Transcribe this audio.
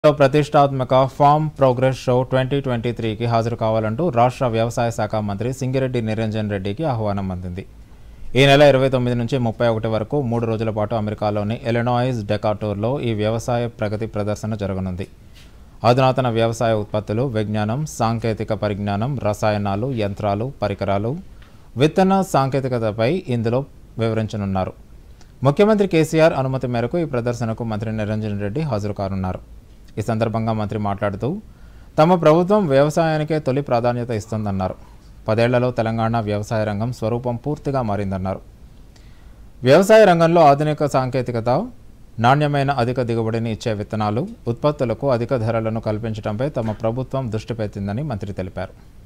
లో ప్రతిష్టాత్మక farm progress show twenty twenty త్రీకి హాజరు కావాలంటూ రాష్ట్ర వ్యవసాయ శాఖ మంత్రి సింగిరెడ్డి నిరంజన్ రెడ్డికి ఆహ్వానం అందింది ఈ నెల ఇరవై తొమ్మిది నుంచి ముప్పై ఒకటి వరకు మూడు రోజుల పాటు అమెరికాలోని ఎలినాయిస్ డెకాటోర్లో ఈ వ్యవసాయ ప్రగతి ప్రదర్శన జరగనుంది అధునాతన వ్యవసాయ ఉత్పత్తులు విజ్ఞానం సాంకేతిక పరిజ్ఞానం రసాయనాలు యంత్రాలు పరికరాలు విత్తన సాంకేతికతపై ఇందులో వివరించనున్నారు ముఖ్యమంత్రి కేసీఆర్ అనుమతి మేరకు ఈ ప్రదర్శనకు మంత్రి నిరంజన్ రెడ్డి హాజరు కానున్నారు ఈ సందర్భంగా మంత్రి మాట్లాడుతూ తమ ప్రభుత్వం వ్యవసాయానికే తొలి ప్రాధాన్యత ఇస్తుందన్నారు పదేళ్లలో తెలంగాణ వ్యవసాయ రంగం స్వరూపం పూర్తిగా మారిందన్నారు వ్యవసాయ రంగంలో ఆధునిక సాంకేతికత నాణ్యమైన అధిక దిగుబడిని ఇచ్చే విత్తనాలు ఉత్పత్తులకు అధిక ధరలను కల్పించడంపై తమ ప్రభుత్వం దృష్టి పెట్టిందని మంత్రి తెలిపారు